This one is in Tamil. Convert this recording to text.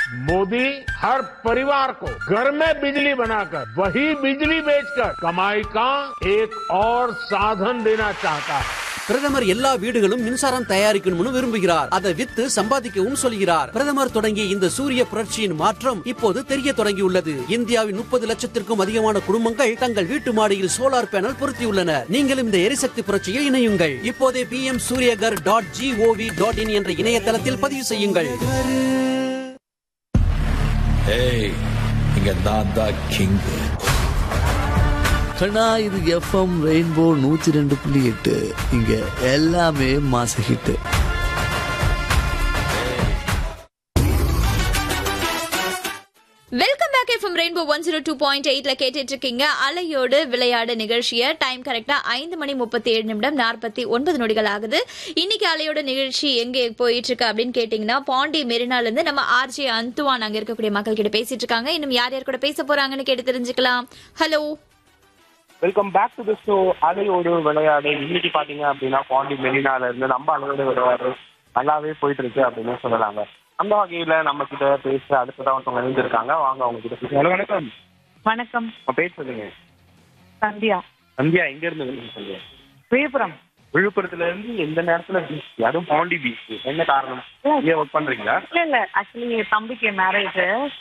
मोदी हर परिवार को घर में बिजली बनाकर वही बिजली बेचकर कमाई का एक और साधन देना चाहता है பிரதமர் எல்லா வீடுகளும் மின்சாரம் தயாரிக்கணும்னு விரும்புகிறார் அதை வித்து சம்பாதிக்கவும் சொல்கிறார் பிரதமர் தொடங்கிய இந்த சூரிய புரட்சியின் மாற்றம் இப்போது தெரிய தொடங்கியுள்ளது இந்தியாவின் முப்பது லட்சத்திற்கும் அதிகமான குடும்பங்கள் தங்கள் வீட்டு மாடியில் சோலார் பேனல் பொருத்தியுள்ளனர் நீங்களும் இந்த எரிசக்தி புரட்சியில் இணையுங்கள் இப்போதே P M Suryaghar dot gov dot in என்ற இணையதளத்தில் பதிவு செய்யுங்கள் ஏய் இங்க நான் தான் கிங் கண்ணா இது எஃப்எம் ரெயின்போ நூத்தி ரெண்டு புள்ளி எட்டு இங்க எல்லாமே மாச hit welcome back FM rainbow one zero two point எயிட்ல கேட்டுட்டு இருக்கீங்க அலையோடு விளையாடு நிகழ்ச்சியை டைம் கரெக்டா ஐந்து மணி முப்பத்தி ஏழு நிமிடம் நாற்பத்தி ஒன்பது நொடிகள் ஆகுது இன்னைக்கு அலையோட நிகழ்ச்சி எங்க போயிட்டு இருக்கு அப்படின்னு கேட்டீங்கன்னா பாண்டி மெரினால இருந்து நம்ம ஆர்ஜே அந்துவான் அங்க இருக்கக்கூடிய மக்கள் கிட்ட பேசிட்டு இருக்காங்க இன்னும் யார் யார் கூட பேச போறாங்கன்னு கேட்டு தெரிஞ்சுக்கலாம் hello welcome back to the show அலையோடு விளையாடு இன்னைக்கு பாத்தீங்க அப்படின்னா பாண்டி மெரினால இருந்து நம்ம அலையோடு விளையாடு நல்லாவே போயிட்டு இருக்கு அப்படின்னு சொல்லலாங்க அந்த வகையில நம்ம கிட்ட பேச அடுத்ததான் ஒருத்தவங்க இணைந்திருக்காங்க வாங்க அவங்க கிட்ட பேச ஹலோ வணக்கம் வணக்கம் உங்க பேர் சொல்லுங்க சந்தியா சந்தியா எங்க இருந்து வரீங்க சந்தியா விழுப்புரம் விழுப்புரத்துல இருந்து எந்த நேரத்துல பீச் அதுவும் பாண்டி பீச் என்ன காரணம் ஏன் ஒர்க் பண்றீங்களா இல்ல இல்ல ஆக்சுவலி தம்பிக்கு மேரேஜ்